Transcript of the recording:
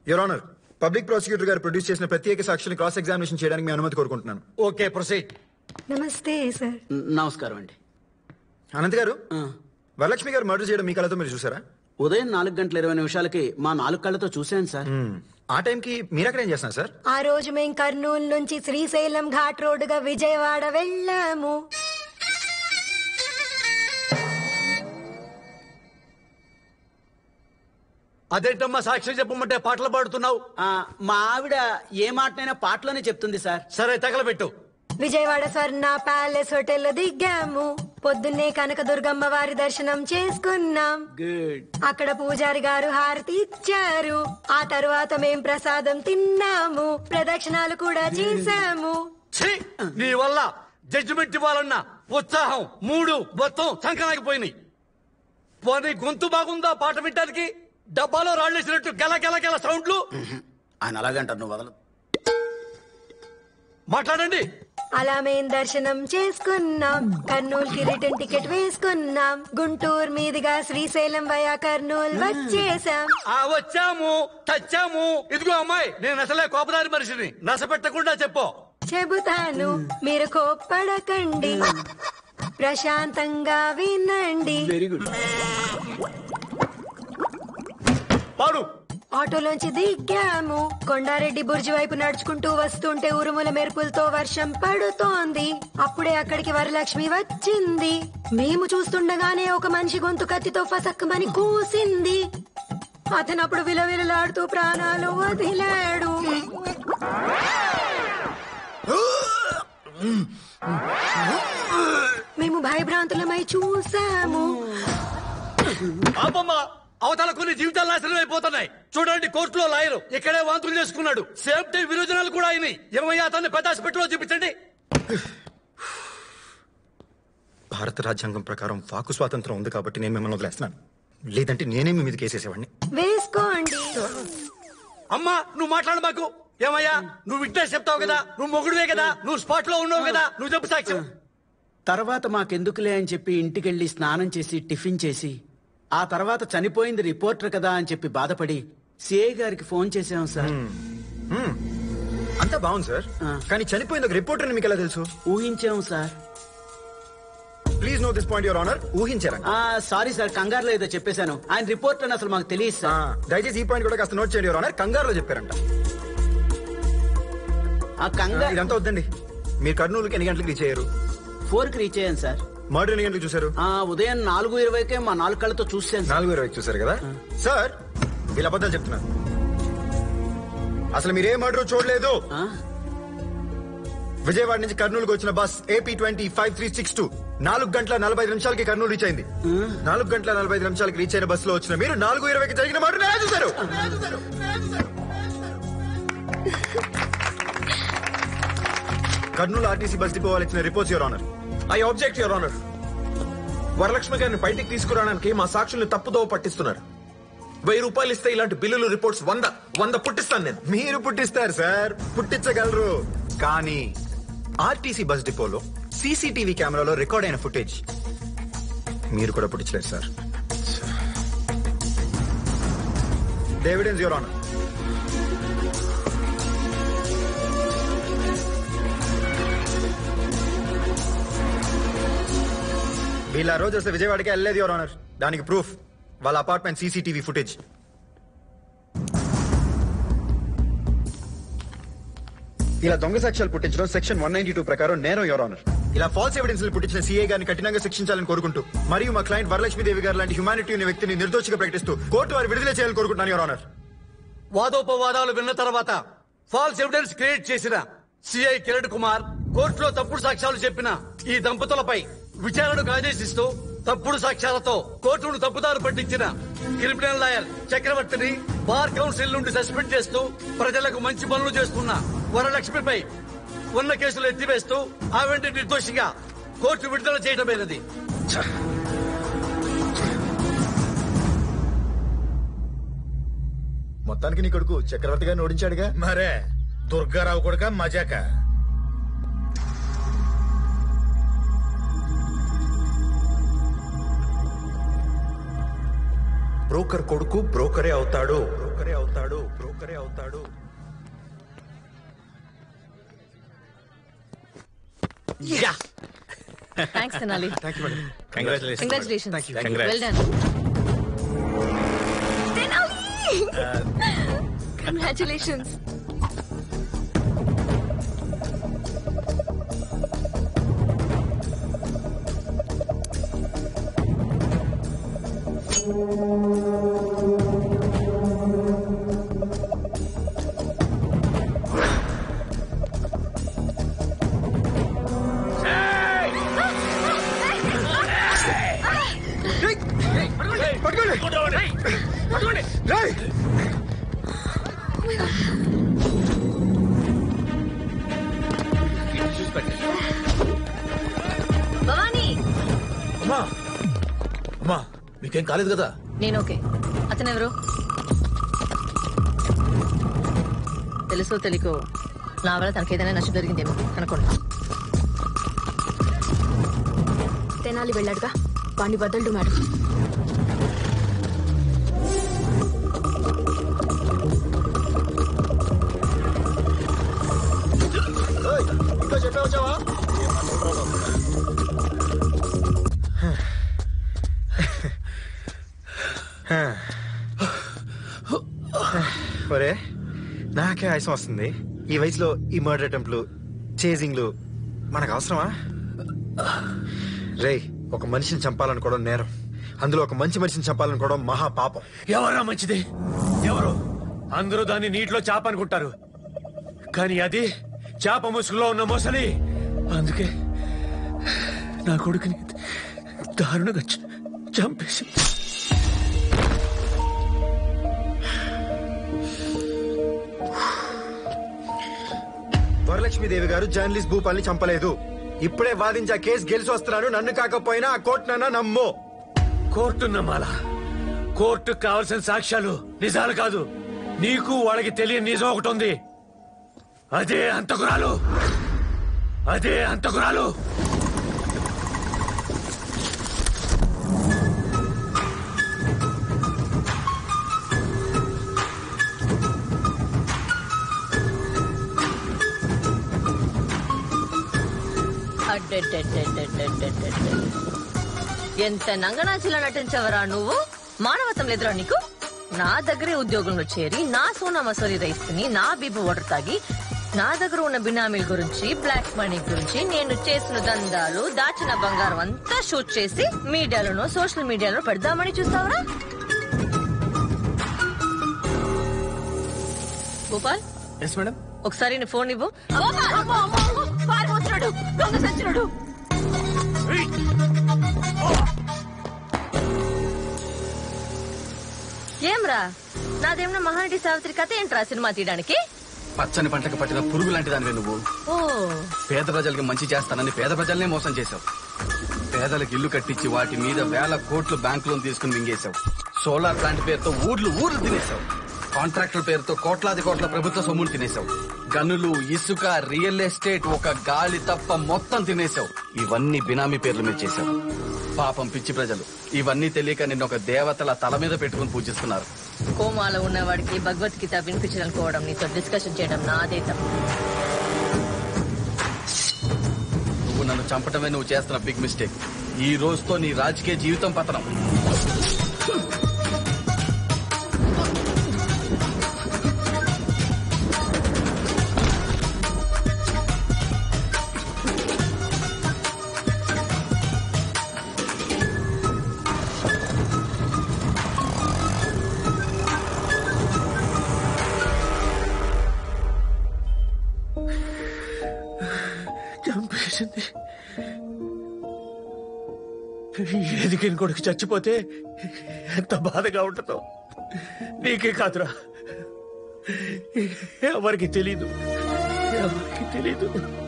Your honour public prosecutor గారు produce చేసిన ప్రత్యేక సాక్షిని క్రాస్ ఎగ్జామినేషన్ చేయడానికి మీ అనుమతి కోరుకుంటున్నాను ఓకే ప్రొసీడ్ నమస్తే సార్ నమస్కారం అండి అనంత్ గారు ఆ, వరలక్ష్మి గారు మర్డర్ చేయడం మీ కళతో మీరు చూసారా ఉదయం నాలుగు గంటల ఇరవై నిమిషాలకి మా నాలుగు కళ్ళతో చూశాను సార్ మ్మ్. ఆ టైంకి మీరు అక్కడ ఏం చేస్తున్నారు సార్ ఆ రోజు మేం కర్నూలు నుంచి శ్రీశైలం ఘాట్ రోడ్డుగా విజయవాడ వెళ్ళాము అదేంటమ్మా సాక్ష్యం చెప్పమంటే పాటలు పాడుతున్నావు ఆ, మా ఆవిడ ఏ మాటనైనా పాటలోనే చెప్తుంది సార్ సరే తగలబెట్టు విజయవాడ స్వర్ణ ప్యాలెస్ హోటల్ లో దిగాము పొద్దున్నే కనకదుర్గమ్మ వారి దర్శనం చేసుకున్నాం గుడ్ అక్కడ పూజారి గారు హారతి ఇచ్చారు ఆ తరువాత మేం ప్రసాదం తిన్నాము ప్రదక్షిణాలు కూడా చేశాము ఛీ! నీ వల్ల జడ్జిమెంట్ ఇవ్వాలన్న ఉత్సాహం మూడు మొత్తం సంకనాగిపోయినాయి పోనీ గొంతు బాగుందా పాట వినడానికి డబ్బాలో రాళ్ళేసినట్టు గల గల గల సౌండ్లు ఆయన అలాగంటారు నువ్వు వదలదు మాట్లాడండి అలా మేం దర్శనం చేసుకున్నాం కర్నూలుకి రిటర్న్ టికెట్ వేసుకున్నాం గుంటూరు మీదుగా శ్రీశైలం వయా కర్నూలు వచ్చేసాం ఆ వచ్చాము చచ్చాము ఇదిగో అమ్మాయి నేను అసలే కోపదారి మనిషిని నశ పెట్టకుండా చెప్పు చెబుతాను మీరు కోప్పడకండి ప్రశాంతంగా వినండి వెరీ గుడ్ పాడు ఆటోలోంచి దిగాము కొండారెడ్డి బుర్జి వైపు నడుచుకుంటూ వస్తుంటే ఉరుముల మెరుపులతో వర్షం పడుతోంది అప్పుడే అక్కడికి వరలక్ష్మి వచ్చింది మేము చూస్తుండగానే ఒక మనిషి గొంతు కత్తితో ఫసక్కమని కూసింది అతను అప్పుడు విలవిలలాడుతూ ప్రాణాలు వదిలాడు మేము భయభ్రాంతులమై చూసాము పాపమ్మ అవతల కొన్ని జీవితాలు నాశనం అయిపోతున్నాయి చూడండి కోర్టులో లాయరు ఇక్కడే వాంతులు చేసుకున్నాడు సేఫ్టీ విరోచనాలు కూడా అయినాయి ఏమయ్యా అతన్ని పెద్దాసుపెట్టులో చూపించండి భారత రాజ్యాంగం ప్రకారం వాకు స్వాతంత్రం ఉంది కాబట్టి నేను మిమ్మల్ని వదిలేస్తున్నాను లేదంటే నేనే మీ మీద కేసేసేవాడిని వేసుకోండి అమ్మా నువ్వు మాట్లాడు మాకు ఏమయ్యా నువ్వు విట్నెస్ చెప్తావు కదా నువ్వు మొగుడువే కదా నువ్వు స్పాట్ లో ఉన్నావు కదా నువ్వు చెప్పు సాక్ష్యం తర్వాత మాకెందుకులే అని చెప్పి ఇంటికెళ్ళి స్నానం చేసి టిఫిన్ చేసి ఆ తర్వాత చనిపోయింది రిపోర్టర్ కదా అని చెప్పి బాధపడి సిఐ గారికి ఫోన్ చేసాం సార్ మ్మ్. అంతా బాగుంది సార్ ఆ. కానీ చనిపోయింది ఒక రిపోర్టర్ అని మీకు ఎలా తెలుసు ఊహించాం sir please no this point your honour ఊహించారా ఆ సారీ సార్ కంగారులో ఏదో చెప్పేశాను ఆయన రిపోర్టర్ అని అసలు మాకు తెలియదు ఆ, సార్ దయచేసి ఈ పాయింట్ కూడా కాస్త నోట్ చేయండి యువర్ ఆనర్ కంగారులో చెప్పారంట ఆ ఆ, కంగారు ఇదంతా వద్దండి మీరు కర్నూలుకి ఎన్ని గంటలకు రీచ్ అయ్యారు ఫోర్ కి రీచ్ అయ్యాను సార్ మర్డర్ ఎన్ని గంటలకు చూసారు ఆ ఉదయం నాలుగు ఇరవైకే మా నాలుగు కళ్ళతో చూసాను సార్ నాలుగు ఇరవై చూసారు కదా సార్ వీళ్ళ అబద్ధాలు చెప్తున్నారు అసలు మీరే మర్డర్ చూడలేదు ఆ? విజయవాడ నుంచి కర్నూలుకు వచ్చిన bus AP twenty five three six two నాలుగు గంటల నలభై ఐదు నిమిషాలకి కర్నూలు రీచ్ అయింది నాలుగు గంటల నలభై ఐదు నిమిషాలకి రీచ్ అయిన బస్ లో వచ్చిన మీరు నాలుగు ఇరవైకి జరిగిన మర్డర్ ఎలా చూసారు కర్నూలు ఆర్టీసీ బస్ డిపో వాళ్ళు ఇచ్చిన reports your honour I object your honour Varalakshmi గారిని బయటికి తీసుకురావడానికి మా సాక్షుల్ని తప్పుదోవ పట్టిస్తున్నారు వెయ్యి రూపాయలు ఇస్తే ఇలాంటి బిల్లులు రిపోర్ట్స్ వంద వంద పుట్టిస్తాను నేను మీరు పుట్టిస్తారు సార్ పుట్టించగలరు కానీ ఆర్టీసీ బస్ డిపోలో సీసీటీవీ కెమెరాలో రికార్డ్ అయిన ఫుటేజ్ మీరు కూడా పుట్టించలేరు సార్ ఎవిడెన్స్ యువర్ ఆనర్ వీళ్ళ ఆ రోజు వస్తే విజయవాడకి వెళ్ళలేదు యువర్ ఆనర్ దానికి ప్రూఫ్ వాళ్ళ అపార్ట్మెంట్ సీసీటీవీ ఫుటేజ్ ఇలా దొంగ సాక్ష్యాలు పుట్టించడం సెక్షన్ వన్ నైన్టీ టూ ప్రకారం నేరం యువర్ ఆనర్ ఇలా ఫాల్స్ ఎవిడెన్స్ పుట్టించిన సీఏ గారిని కఠినంగా శిక్షించాలని కోరుకుంటూ మరియు మా క్లయింట్ వరలక్ష్మీదేవి గారు లాంటి హ్యుమానిటీ ఉన్న వ్యక్తిని నిర్దోషిగా ప్రకటిస్తూ కోర్టు వారు విడుదల చేయాలని కోరుకుంటున్నాను యువర్ ఆనర్ వాదోపవాదాలు విన్న తర్వాత ఫాల్స్ ఎవిడెన్స్ క్రియేట్ చేసిన సిఐ కిరణ్ కుమార్ కోర్టులో తప్పుడు సాక్ష్యాలు చెప్పిన ఈ దంపతులపై విచారణకు ఆదేశిస్తూ తప్పుడు సాక్ష్యాలతో కోర్టును తప్పుదారు పట్టించిన క్రిమినల్ లాయర్ చక్రవర్తిని బార్ కౌన్సిల్ నుండి సస్పెండ్ చేస్తూ ప్రజలకు మంచి పనులు చేస్తున్న వరలక్ష్మిపై ఉన్న కేసులు ఎత్తివేస్తూ ఆవిడ నిర్దోషిగా కోర్టు విడుదల చేయడమైనది మొత్తానికి నీ కొడుకు చక్రవర్తి గారిని ఓడించాడుగా మరే దుర్గారావు కొడుక మజాక బ్రోకర్ కొడుకు బ్రోకరే అవుతాడు బ్రోకరే అవుతాడు బ్రోకరే అవుతాడు thanks Tenali congratulation congratulations Congrats. Well done Tenali congratulations Bhavani అమ్మా అమ్మా మీకేం కాలేదు కదా నేను ఓకే అతను ఎవరు తెలుసో తెలియకో నా వల్ల తనకి ఏదైనా నష్టం జరిగిందేమో కనుక్కోండి తెనాలి వెళ్ళాడుగా వాణ్ణి వదలడు మేడం ఇంకా చెప్పే వచ్చావా ఒరే నాకే ఆయాసం వస్తుంది ఈ వయసులో ఈ మర్డర్ అటెంప్ట్లు చేజింగ్లు మనకు అవసరమా రే ఒక మనిషిని చంపాలనుకోవడం నేరం అందులో ఒక మంచి మనిషిని చంపాలనుకోవడం మహా పాపం ఎవరా మంచిది ఎవరు అందరూ దాన్ని నీటిలో చేప అనుకుంటారు కానీ అది చేప ముసుగులో ఉన్న మొసలి అందుకే నా కొడుకుని దారుణంగా చ- చంపేసి వరలక్ష్మీదేవి గారు జర్నలిస్ట్ భూపాల్ని చంపలేదు ఇప్పుడే వాదించి ఆ కేసు గెలిచి వస్తున్నాను నన్ను కాకపోయినా ఆ కోర్టు నన్ను నమ్ము కోర్టు నమ్మాలా కోర్టు కావలసిన సాక్ష్యాలు నిజాలు కాదు నీకు వాళ్ళకి తెలియని నిజం ఒకటి ఉంది అదే అంతకురాలు అదే అంతకురాలు అడ్డెడ్డెడ్డెడ్డెడ్డెడ్డెడ్డెడ్. ఎంత నంగనాచిలా నటించవరా నువ్వు మానవతం లేదురా నీకు నా దగ్గరే ఉద్యోగంలో చేరి నా సోనా మసూరి రైస్ తిని నా బీబు వాటర్ తాగి నా దగ్గర ఉన్న బినామీల గురించి బ్లాక్ మనీ గురించి నేను చేసిన దందాలు దాచిన బంగారం అంతా షూట్ చేసి మీడియాలోనో సోషల్ మీడియాలో పెడదామని చూస్తావరా గోపాల్ ఎస్ మేడం ఒకసారి నీ ఫోన్ ఇవ్వు గోపాల్! అమ్మో, అమ్మో, అమ్మో! పారిపోతున్నాడు దొంగ సచ్చినాడు ఏమ్రా నాదేమన్నా మహానటి సావిత్రి కథ ఏంట్రా సినిమా తీయడానికి పచ్చని పంటకు పట్టిన పురుగు లాంటి దానివే నువ్వు ఓ పేద ప్రజలకి మంచి చేస్తానని పేద ప్రజల్నే మోసం చేశావు పేదలకు ఇల్లు కట్టించి వాటి మీద వేల కోట్లు బ్యాంక్ లోన్ తీసుకుని మింగేశావు సోలార్ ప్లాంట్ పేరుతో ఊర్లు ఊర్లు తినేశావు కాంట్రాక్టర్ పేరుతో కోట్లాది కోట్ల ప్రభుత్వ సొమ్ములు తినేశావు గనులు ఇసుక రియల్ ఎస్టేట్ ఒక గాలి తప్ప మొత్తం తినేశావు ఇవన్నీ బినామీ పేర్ల మీద చేశావు పాపం పిచ్చి ప్రజలు ఇవన్నీ తెలియక నిన్న ఒక దేవతల తల మీద పెట్టుకుని పూజిస్తున్నారు కోమాలో ఉన్నవాడికి భగవద్గీత వినిపించాలనుకోవడం నీతో డిస్కషన్ చేయడం నాదే తప్పు నువ్వు నన్ను చంపటమే నువ్వు చేస్తున్న బిగ్ మిస్టేక్ ఈ రోజుతో నీ రాజకీయ జీవితం పతనం చంపేసింది ఎదిగిన కొడుకు చచ్చిపోతే ఎంత బాధగా ఉంటుందో నీకే కాదురా ఎవరికి తెలీదు ఎవరికి తెలీదు